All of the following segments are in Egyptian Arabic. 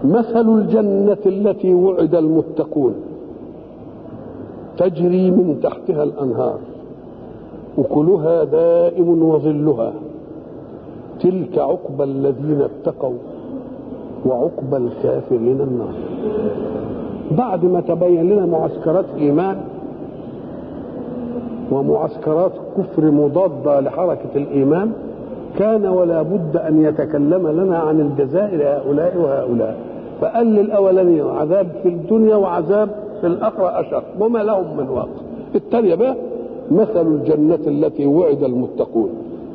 مثل الجنة التي وعد المتقون تجري من تحتها الأنهار أكلها دائم وظلها تلك عقبى الذين اتقوا وعقبى الكافرين النار بعد ما تبين لنا معسكرات إيمان ومعسكرات كفر مضادة لحركة الإيمان كان ولا بد أن يتكلم لنا عن الجزاء لهؤلاء وهؤلاء فقال للأولاني عذاب في الدنيا وعذاب في الآخرة أشر وما لهم من واقع الثانية بقى مثل الجنة التي وعد المتقون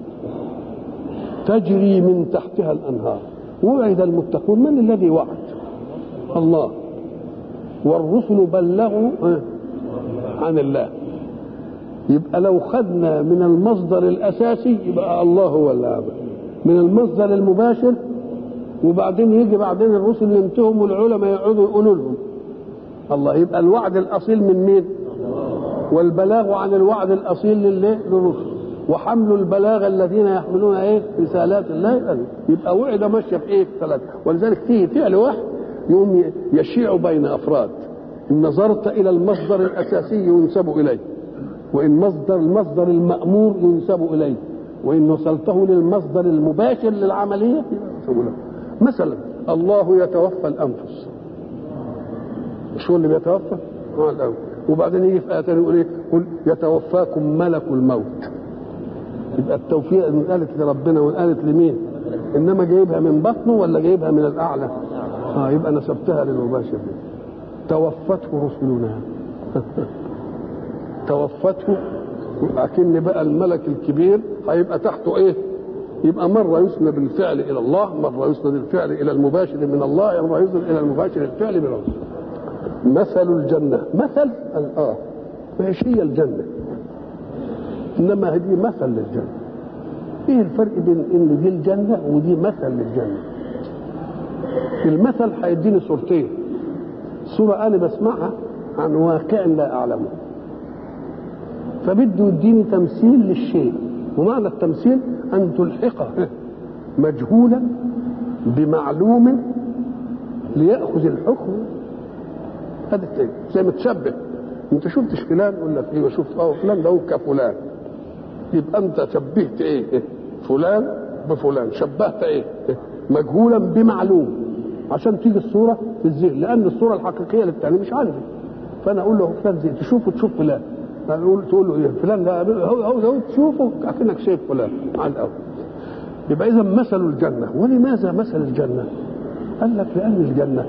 تجري من تحتها الأنهار وعد المتقون من الذي وعد الله والرسل بلغوا عن الله يبقى لو خدنا من المصدر الاساسي يبقى الله هو اللي عمل من المصدر المباشر وبعدين يجي بعدين الرسل ينتهوا والعلماء يقعدوا يقولوا لهم الله يبقى الوعد الاصيل من مين والبلاغ عن الوعد الاصيل للرسل وحمل البلاغ الذين يحملون ايه رسالات الله يبقى وعد ماشيه في ايه في ثلاثه ولذلك فيه فعل واحد يقوم يشيع بين افراد ان نظرت الى المصدر الاساسي ينسب اليه وإن مصدر المصدر المأمور ينسب إليه وإن وصلته للمصدر المباشر للعملية ينسب له مثلا الله يتوفى الأنفس مش هو اللي بيتوفى؟ هو الأول وبعدين يجي في آية يقول إيه؟ قل يتوفاكم ملك الموت يبقى التوفيق إن قالت لربنا وإن قالت لمين؟ إنما جايبها من بطنه ولا جايبها من الأعلى؟ اه يبقى نسبتها للمباشر توفته رسلنا توفته لكن بقى الملك الكبير هيبقى تحته ايه يبقى مرة يسند الفعل إلى الله مرة يسند الفعل إلى المباشر من الله مرة يسند إلى المباشر الفعل من الله مثل الجنة مثل آه مش هي الجنة إنما هذه مثل للجنة إيه الفرق بين إن دي الجنة ودي مثل للجنة المثل هيديني صورتين صورة أنا بسمعها عن واقع لا أعلمه فبده يديني تمثيل للشيء ومعنى التمثيل ان تلحق مجهولا بمعلوم لياخذ الحكم هذا زي ما تشبه انت شفتش فلان يقول لك ايوه شفت اه فلان ده هو كفلان يبقى انت شبهت ايه فلان بفلان شبهت ايه مجهولا بمعلوم عشان تيجي الصوره في الذهن لان الصوره الحقيقيه للتاني مش عندي فانا اقول له فلان زي تشوفه تشوف فلان تقول تقول له ايه فلان ده هو هو, هو تشوفه كأنك شايف فلان على الاول يبقى اذا مثل الجنه ولماذا مثل الجنه؟ قال لك لان الجنه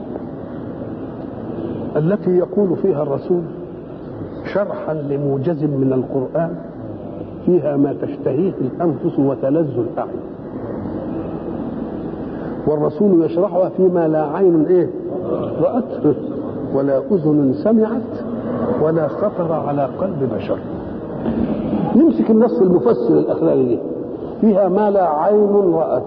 التي يقول فيها الرسول شرحا لموجز من القران فيها ما تشتهيه الانفس وتلذ الاعين والرسول يشرحها فيما لا عين ايه رأت ولا أذن سمعت ولا خطر على قلب بشر نمسك النص المفسر الاخراني دي فيها ما لا عين رأت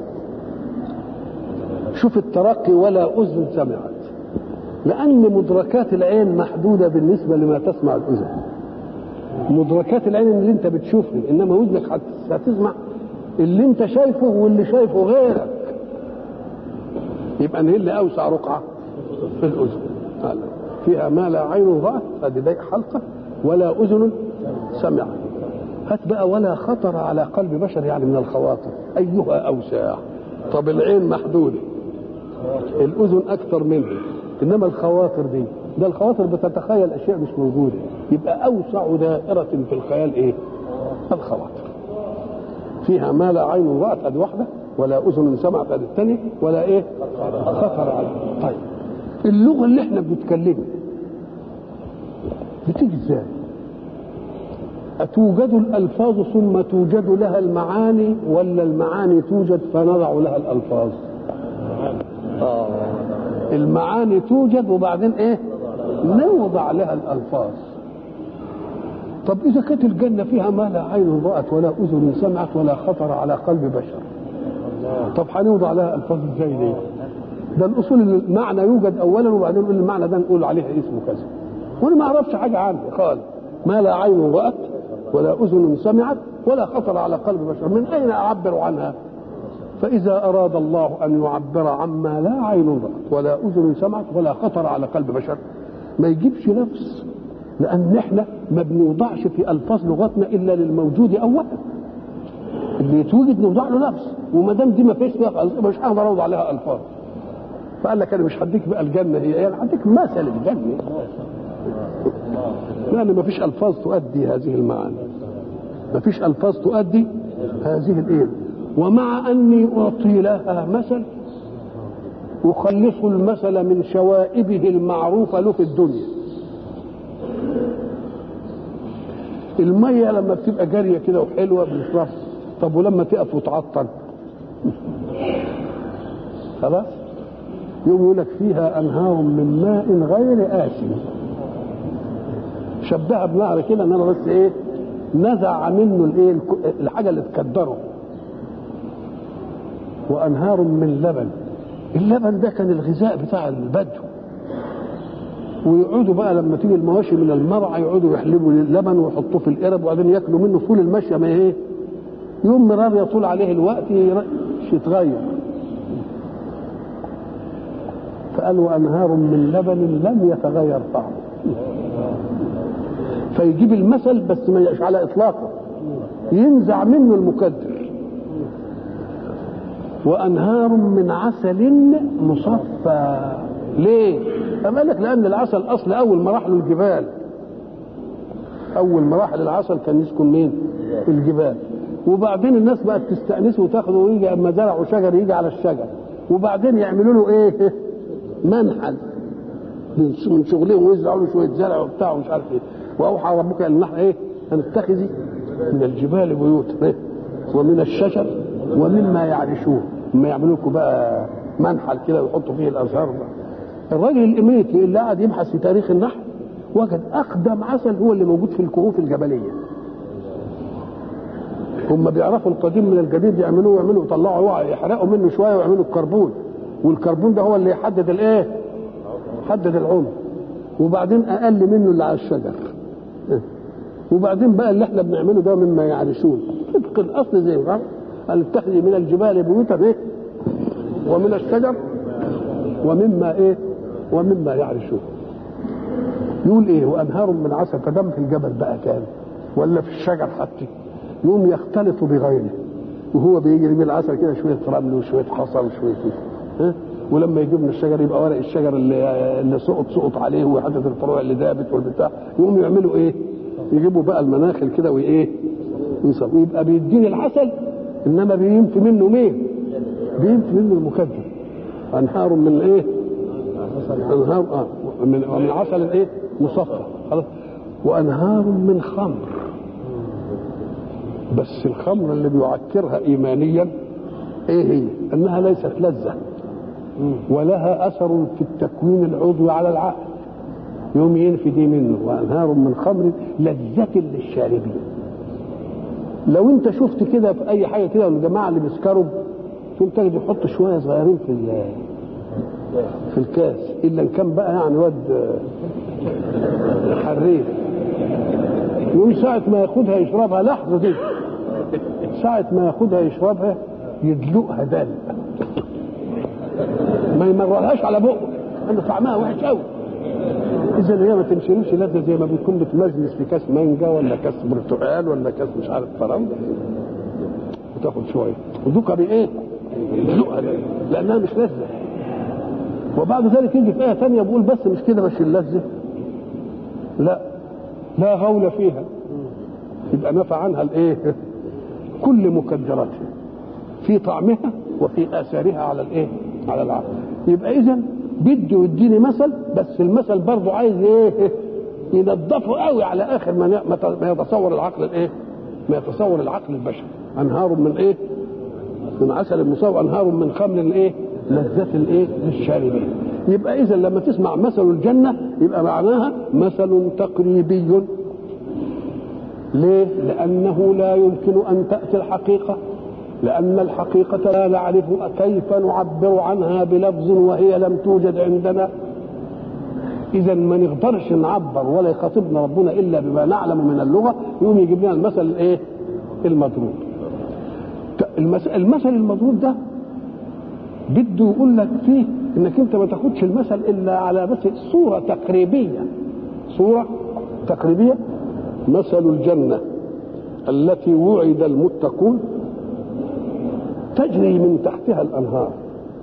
شوف الترقي ولا أذن سمعت لأن مدركات العين محدودة بالنسبة لما تسمع الأذن مدركات العين اللي انت بتشوفه انما ودنك هتسمع اللي انت شايفه واللي شايفه غيرك يبقى ايه اللي اوسع رقعه في الاذن فيها ما لا عين رأت هذه حلقة ولا أذن سمعت هات بقى ولا خطر على قلب بشر يعني من الخواطر أيها أوسع طب العين محدودة الأذن أكثر منه إنما الخواطر دي ده الخواطر بتتخيل أشياء مش موجودة يبقى أوسع دائرة في الخيال إيه؟ الخواطر فيها ما لا عين رأت هذه واحدة ولا أذن سمعت هذه الثانية ولا إيه؟ خطر على طيب اللغه اللي احنا بنتكلمها بتيجي ازاي أتوجد الألفاظ ثم توجد لها المعاني ولا المعاني توجد فنضع لها الألفاظ آه. المعاني توجد وبعدين إيه نوضع لها الألفاظ طب إذا كانت الجنة فيها ما لا عين رأت ولا أذن سمعت ولا خطر على قلب بشر طب هنوضع لها ألفاظ إزاي ليه ده الاصول المعنى يوجد اولا وبعدين نقول المعنى ده نقول عليه اسمه كذا وانا ما اعرفش حاجه عنه خالص ما لا عين رات ولا اذن سمعت ولا خطر على قلب بشر من اين اعبر عنها فإذا أراد الله أن يعبر عما لا عين رأت ولا أذن سمعت ولا خطر على قلب بشر ما يجيبش نفس لأن احنا ما بنوضعش في ألفاظ لغتنا إلا للموجود أولا اللي يتوجد نوضع له نفس وما دام دي ما فيش فيها خلاص مش هقدر اوضع عليها الفاظ فقال لك انا مش هديك بقى الجنه هي يعني هديك مثل الجنه لان ما فيش الفاظ تؤدي هذه المعاني ما فيش الفاظ تؤدي هذه الايه ومع اني اعطي لها مثل اخلص المثل من شوائبه المعروفه له في الدنيا الميه لما بتبقى جاريه كده وحلوه بنشربها طب ولما تقف وتعطل خلاص يوم يقول لك فيها انهار من ماء غير آسن شبهها بنهر كده ان انا بس ايه نزع منه الايه الحاجه اللي تكدره وانهار من لبن اللبن ده كان الغذاء بتاع البدو ويقعدوا بقى لما تيجي المواشي من المرعى يقعدوا يحلبوا اللبن ويحطوه في القرب وبعدين ياكلوا منه طول المشيه ما ايه يوم مرار يطول عليه الوقت يتغير فقال وانهار من لبن لم يتغير طعمه فيجيب المثل بس ما يبقاش على اطلاقه ينزع منه المكدر وانهار من عسل مصفى ليه؟ أم قال لك لأن العسل أصل أول مراحل الجبال أول مراحل العسل كان يسكن مين؟ في الجبال وبعدين الناس بقت تستأنسه وتاخده ويجي أما زرعوا شجر يجي على الشجر وبعدين يعملوا له إيه؟ منحل من شغلهم ويزرعوا له شوية زرع وبتاع ومش عارف إيه وأوحى ربك إلى النحل إيه؟ أن اتخذي من الجبال بيوتا إيه؟ ومن الشجر ومما يعرشون ما يعملوا لكم بقى منحل كده ويحطوا فيه الازهار الراجل الامريكي اللي قاعد يبحث في تاريخ النحل وجد اقدم عسل هو اللي موجود في الكهوف الجبليه هم بيعرفوا القديم من الجديد يعملوه يعملوا يطلعوا يحرقوا منه شويه ويعملوا الكربون والكربون ده هو اللي يحدد الايه يحدد العمر وبعدين اقل منه اللي على الشجر وبعدين بقى اللي احنا بنعمله ده مما يعرشون طبق الاصل زي ما قال اتخذي من الجبال بيوتا ايه ومن الشجر ومما ايه ومما يعرشون يقول ايه وانهار من عسل فدم في الجبل بقى كان ولا في الشجر حتى يقوم يختلط بغيره وهو بيجري من العسل كده شويه رمل وشويه حصى وشويه ها ولما يجيب من الشجر يبقى ورق الشجر اللي اللي سقط سقط عليه وحته الفروع اللي دابت والبتاع يقوم يعملوا ايه؟ يجيبوا بقى المناخل كده وايه؟ ويبقى بيديني العسل انما بينفي منه مين؟ بينفي منه المكدر انهار من ايه؟ انهار اه من ومن عسل ايه؟ مصفى خلاص وانهار من خمر بس الخمر اللي بيعكرها ايمانيا ايه هي؟ انها ليست لذه ولها اثر في التكوين العضوي على العقل يوم ينفي دي منه وانهار من خمر لذة للشاربين لو انت شفت كده في اي حاجه كده الجماعه اللي بيسكروا تقوم تجد يحط شويه صغيرين في في الكاس الا ان كان بقى يعني واد حريف يقوم ساعة ما ياخدها يشربها لحظة دي ساعة ما ياخدها يشربها يدلقها دلق ما يمررهاش على بقه لأن طعمها وحش قوي إذا هي ما تمشيلوش لذة زي ما بيكون بتمجلس في كاس مانجا ولا كاس برتقال ولا كاس مش عارف فرنسا وتاخد شوية وذوقها بإيه؟ يدلقها لأنها مش لذة وبعد ذلك يجي في آية ثانية بيقول بس مش كده مش اللذة لا لا غول فيها يبقى نفى عنها الايه كل مكدراتها في طعمها وفي اثارها على الايه على العقل يبقى اذا بده يديني مثل بس المثل برضه عايز ايه ينظفه قوي على اخر ما ما يتصور العقل الايه ما يتصور العقل البشري انهار من ايه من عسل مصاب انهار من خمر الايه لذة الايه للشاربين يبقى اذا لما تسمع مثل الجنه يبقى معناها مثل تقريبي ليه لانه لا يمكن ان تاتي الحقيقه لان الحقيقه لا نعرف كيف نعبر عنها بلفظ وهي لم توجد عندنا اذا ما نقدرش نعبر ولا يخاطبنا ربنا الا بما نعلم من اللغه يقوم يجيب لنا المثل الايه المضروب المثل المضروب ده بده يقول لك فيه انك انت ما تاخدش المثل الا على بس صوره تقريبيه صوره تقريبيه مثل الجنه التي وعد المتقون تجري من تحتها الانهار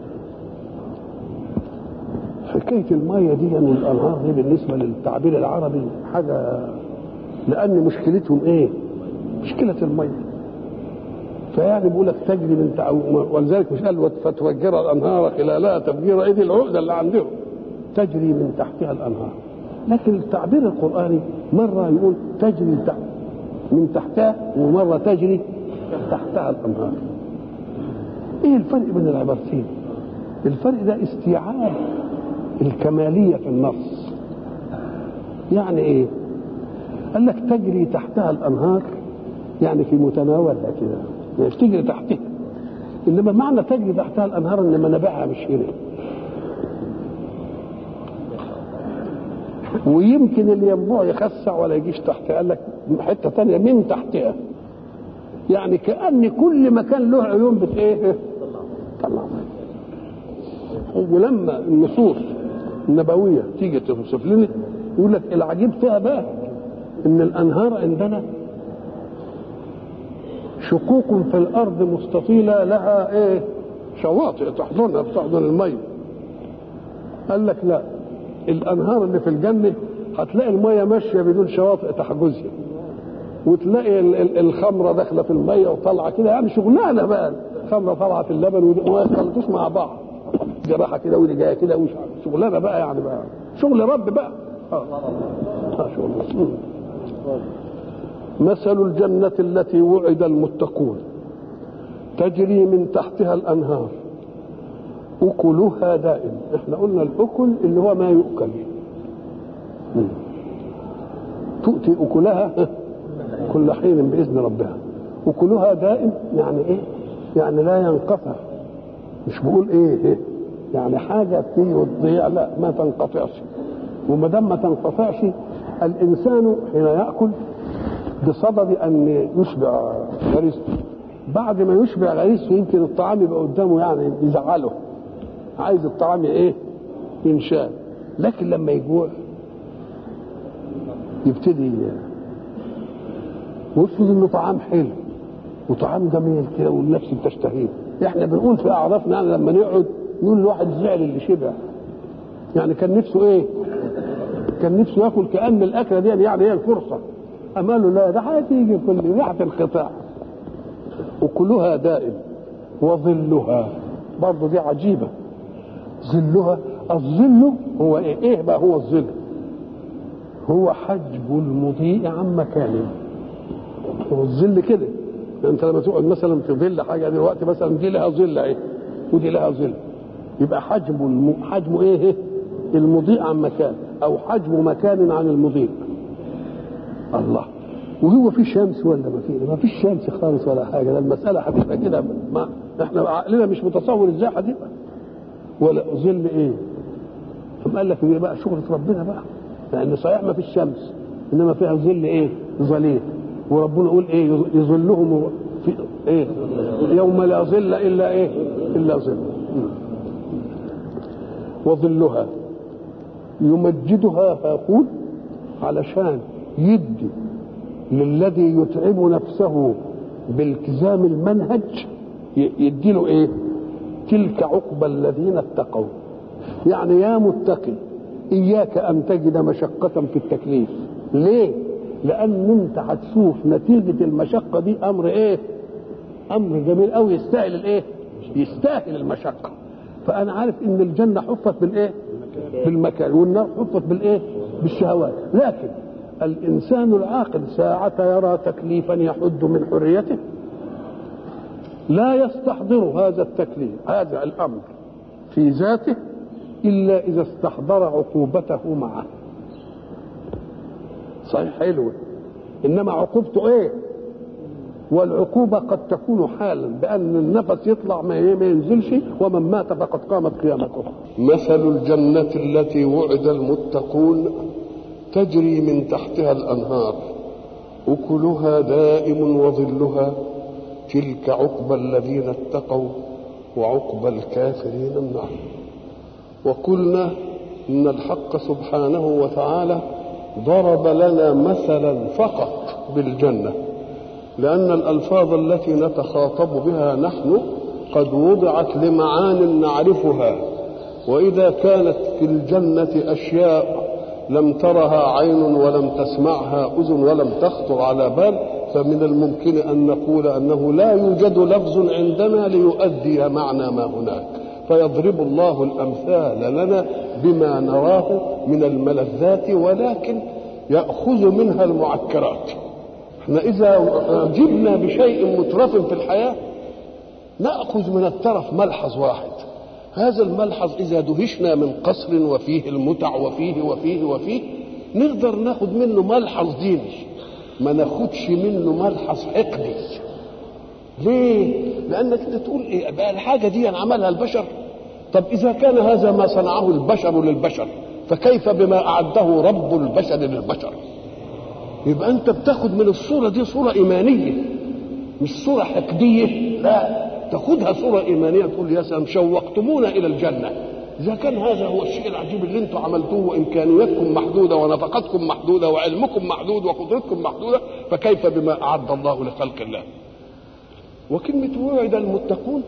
حكايه الميه دي والانهار دي بالنسبه للتعبير العربي حاجه لان مشكلتهم ايه؟ مشكله الميه فيعني بيقول لك تجري من تع... ولذلك مش قال فتفجر الانهار خلالها تفجير ايدي العقده اللي عندهم تجري من تحتها الانهار لكن التعبير القراني مره يقول تجري تحت من تحتها ومره تجري تحتها الانهار ايه الفرق بين العبارتين الفرق ده استيعاب الكماليه في النص يعني ايه قال لك تجري تحتها الانهار يعني في متناولها كده مش تجري تحتها انما معنى تجري تحتها الانهار ان منابعها مش هنا ويمكن اللي ينبوع يخسع ولا يجيش تحتها قال لك حته ثانيه من تحتها يعني كان كل مكان له عيون بت ايه طلع ولما النصوص النبويه تيجي توصف لنا يقول لك العجيب فيها بقى ان الانهار عندنا شقوق في الارض مستطيله لها ايه شواطئ تحضنها بتحضن الميه قال لك لا الانهار اللي في الجنه هتلاقي الميه ماشيه بدون شواطئ تحجزها وتلاقي الخمره داخله في الميه وطالعه كده يعني شغلانه بقى الخمره طالعه في اللبن وما يخلطوش مع بعض دي رايحه كده ودي جايه كده شغلانه بقى يعني بقى شغل رب بقى اه, آه شغل مثل الجنة التي وعد المتقون تجري من تحتها الأنهار أكلها دائم احنا قلنا الأكل اللي هو ما يؤكل تؤتي أكلها كل حين بإذن ربها أكلها دائم يعني إيه يعني لا ينقطع مش بقول إيه, إيه يعني حاجة تيجي وتضيع لا ما تنقطعش وما دام ما تنقطعش الإنسان حين يأكل بصدد ان يشبع غريزته بعد ما يشبع غريزته يمكن الطعام يبقى قدامه يعني يزعله عايز الطعام ايه ينشال لكن لما يجوع يبتدي ويفرض انه طعام حلو وطعام جميل كده والنفس بتشتهيه احنا بنقول في اعرافنا يعني لما نقعد نقول الواحد زعل اللي شبع يعني كان نفسه ايه كان نفسه ياكل كان الاكله دي يعني هي الفرصه اماله لا ده هتيجي كل ريحه القطاع وكلها دائم وظلها برضه دي عجيبه ظلها الظل هو ايه ايه بقى هو الظل هو حجب المضيء عن مكانه هو الظل كده انت لما تقعد مثلا في ظل حاجه دلوقتي مثلا دي لها ظل اهي ودي لها ظل يبقى حجم الم... حجم ايه المضيء عن مكان او حجم مكان عن المضيء الله وهو في شمس ولا ما في ما فيش شمس خالص ولا حاجه ده المساله هتبقى كده ما احنا عقلنا مش متصور ازاي هتبقى ولا ظل ايه ثم قال لك بقى شغلة ربنا بقى لان صحيح ما فيش شمس انما فيها ظل ايه ظليل وربنا يقول ايه يظلهم في ايه يوم لا ظل الا ايه الا ظل وظلها يمجدها فيقول علشان يدي للذي يتعب نفسه بالتزام المنهج يدي له ايه تلك عقبى الذين اتقوا يعني يا متقي اياك ان تجد مشقة في التكليف ليه لان انت هتشوف نتيجة المشقة دي امر ايه امر جميل قوي يستاهل الايه يستاهل المشقة فانا عارف ان الجنة حفت بالايه بالمكان والنار حفت بالايه بالشهوات لكن الانسان العاقل ساعة يرى تكليفا يحد من حريته لا يستحضر هذا التكليف هذا الامر في ذاته الا اذا استحضر عقوبته معه صحيح حلو انما عقوبته ايه والعقوبة قد تكون حالا بأن النفس يطلع ما ينزلش ومن مات فقد قامت قيامته مثل الجنة التي وعد المتقون تجري من تحتها الأنهار أكلها دائم وظلها تلك عقبى الذين اتقوا وعقبى الكافرين النار وقلنا ان الحق سبحانه وتعالى ضرب لنا مثلا فقط بالجنه لان الالفاظ التي نتخاطب بها نحن قد وضعت لمعان نعرفها واذا كانت في الجنه اشياء لم ترها عين ولم تسمعها اذن ولم تخطر على بال فمن الممكن ان نقول انه لا يوجد لفظ عندنا ليؤدي معنى ما هناك فيضرب الله الامثال لنا بما نراه من الملذات ولكن ياخذ منها المعكرات احنا اذا جبنا بشيء مترف في الحياه ناخذ من الترف ملحظ واحد هذا الملحظ اذا دهشنا من قصر وفيه المتع وفيه وفيه وفيه نقدر ناخذ منه ملحظ ديني ما ناخدش منه ملحظ حقدي ليه لانك انت تقول ايه بقى الحاجه دي عملها البشر طب اذا كان هذا ما صنعه البشر للبشر فكيف بما اعده رب البشر للبشر يبقى انت بتاخد من الصوره دي صوره ايمانيه مش صوره حقديه لا تاخدها صوره ايمانيه تقول يا سلام شوقتمونا الى الجنه اذا كان هذا هو الشيء العجيب اللي انتم عملتوه وامكانياتكم محدوده ونفقتكم محدوده وعلمكم محدود وقدرتكم محدوده فكيف بما اعد الله لخلق الله وكلمه وعد المتقون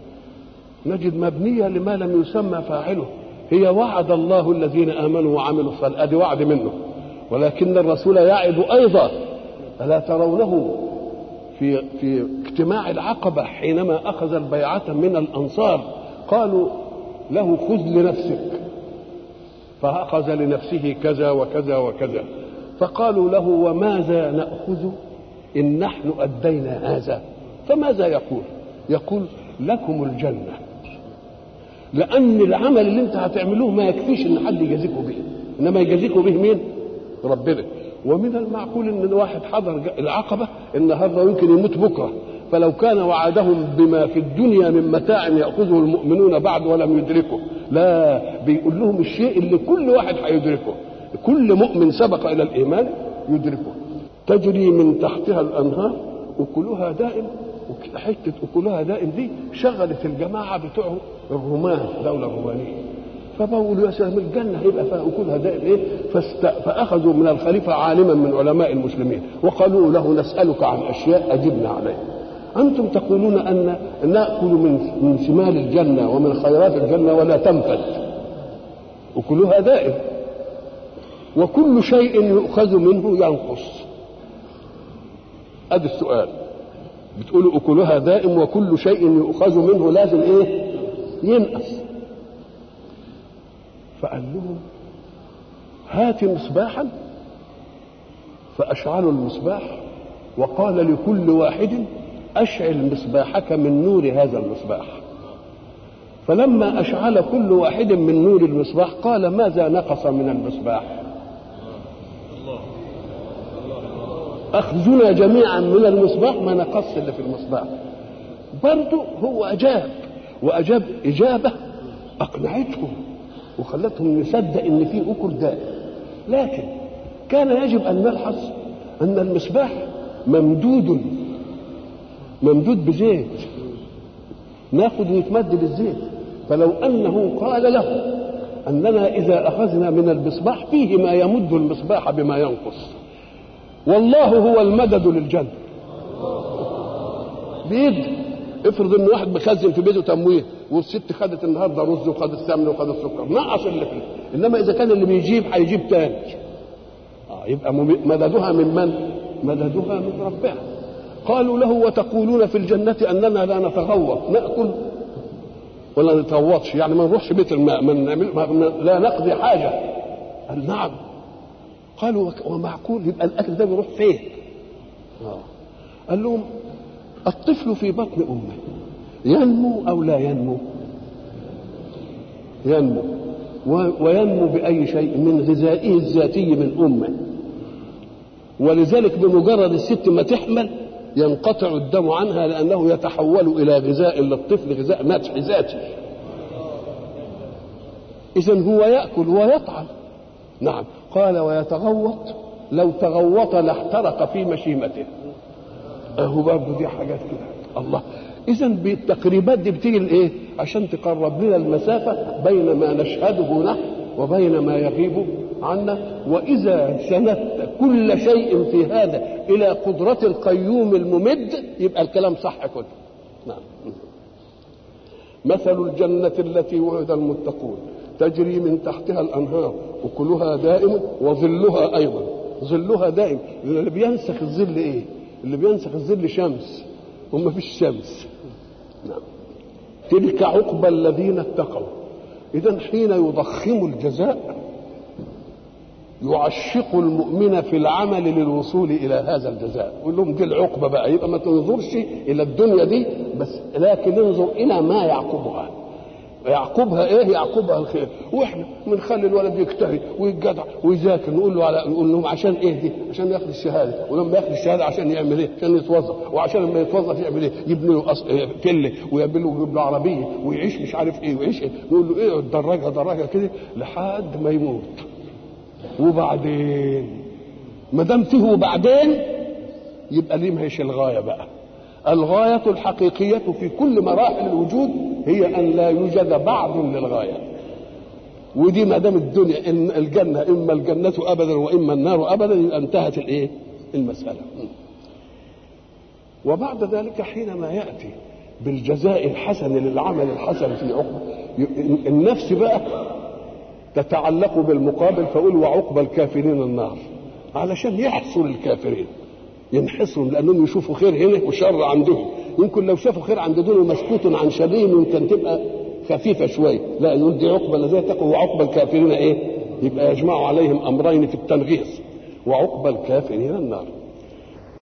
نجد مبنيه لما لم يسمى فاعله هي وعد الله الذين امنوا وعملوا الصالحات ادي وعد منه ولكن الرسول يعد ايضا الا ترونه في في اجتماع العقبه حينما اخذ البيعه من الانصار قالوا له خذ لنفسك فأخذ لنفسه كذا وكذا وكذا فقالوا له وماذا نأخذ إن نحن أدينا هذا فماذا يقول يقول لكم الجنة لأن العمل اللي انت هتعملوه ما يكفيش إن حد يجازيكوا به إنما يجازيكوا به مين ربنا ومن المعقول ان واحد حضر العقبه النهارده يمكن يموت بكره فلو كان وعدهم بما في الدنيا من متاع ياخذه المؤمنون بعد ولم يدركه لا بيقول لهم الشيء اللي كل واحد هيدركه كل مؤمن سبق الى الايمان يدركه تجري من تحتها الانهار اكلها دائم حته اكلها دائم دي شغلت الجماعه بتوع الرومان الدوله الرومانيه فبقولوا يا سلام الجنه هيبقى فيها اكلها دائم ايه فاست... فاخذوا من الخليفه عالما من علماء المسلمين وقالوا له نسالك عن اشياء اجبنا عليها انتم تقولون ان ناكل من من شمال الجنه ومن خيرات الجنه ولا تنفد اكلها دائم وكل شيء يؤخذ منه ينقص ادي السؤال بتقولوا اكلها دائم وكل شيء يؤخذ منه لازم ايه ينقص فقال لهم هات مصباحا فاشعلوا المصباح وقال لكل واحد اشعل مصباحك من نور هذا المصباح فلما اشعل كل واحد من نور المصباح قال ماذا نقص من المصباح اخذنا جميعا من المصباح ما نقص اللي في المصباح برضه هو اجاب واجاب اجابه اقنعتهم وخلتهم نصدق ان في اكل دائم لكن كان يجب ان نلحظ ان المصباح ممدود ممدود بزيت ناخذ ويتمدد الزيت فلو انه قال له اننا اذا اخذنا من المصباح فيه ما يمد المصباح بما ينقص والله هو المدد للجنه بيد افرض ان واحد مخزن في بيته تمويه والست خدت النهارده رز وخدت سمن وخدت سكر نقص اللي فيه انما اذا كان اللي بيجيب هيجيب تاني آه يبقى مددها من من؟ مددها من ربها قالوا له وتقولون في الجنة أننا لا نتغوط نأكل ولا نتغوطش يعني ما نروحش بيت الماء من لا نقضي حاجة قال نعم قالوا ومعقول يبقى الأكل ده بيروح فين؟ آه. قال لهم الطفل في بطن أمه ينمو أو لا ينمو ينمو وينمو بأي شيء من غذائه الذاتي من أمه ولذلك بمجرد الست ما تحمل ينقطع الدم عنها لأنه يتحول إلى غذاء للطفل غذاء مدح ذاتي إذا هو يأكل ويطعم نعم قال ويتغوط لو تغوط لاحترق في مشيمته اهو برضه دي حاجات كده الله اذا بالتقريبات دي بتيجي لايه عشان تقرب لنا المسافه بين ما نشهده نحن وبين ما يغيب عنا واذا سندت كل شيء في هذا الى قدره القيوم الممد يبقى الكلام صح كله نعم مثل الجنة التي وعد المتقون تجري من تحتها الأنهار أكلها دائم وظلها أيضا ظلها دائم اللي بينسخ الظل إيه اللي بينسخ الظل شمس وما فيش شمس نعم تلك عقبى الذين اتقوا إذا حين يضخم الجزاء يعشق المؤمن في العمل للوصول الى هذا الجزاء يقول لهم دي العقبه بقى يبقى ما تنظرش الى الدنيا دي بس لكن انظر الى ما يعقبها يعقبها ايه يعقبها الخير واحنا بنخلي الولد يجتهد ويتجدع ويذاكر نقول له على نقول لهم عشان ايه دي عشان ياخد الشهاده ولما ياخد الشهاده عشان يعمل ايه عشان يتوظف وعشان لما يتوظف يعمل ايه يبني له أص... فله ويعمل له ويجيب له عربيه ويعيش مش عارف ايه ويعيش ايه نقول له ايه درجها درجها كده لحد ما يموت وبعدين ما دام فيه وبعدين يبقى ليه ما هيش الغايه بقى الغايه الحقيقيه في كل مراحل الوجود هي ان لا يوجد بعد للغايه ودي ما دام الدنيا ان الجنه اما الجنه ابدا واما النار ابدا يبقى انتهت الايه المساله وبعد ذلك حينما ياتي بالجزاء الحسن للعمل الحسن في عقبه النفس بقى تتعلق بالمقابل فقول وعقبى الكافرين النار علشان يحصل الكافرين ينحصروا لانهم يشوفوا خير هنا وشر عندهم يمكن لو شافوا خير عند دول مسكوت عن شرهم يمكن تبقى خفيفه شويه لا يقول دي عقبى الذين تقوا وعقبى الكافرين ايه يبقى يجمع عليهم امرين في التنغيص وعقبى الكافرين النار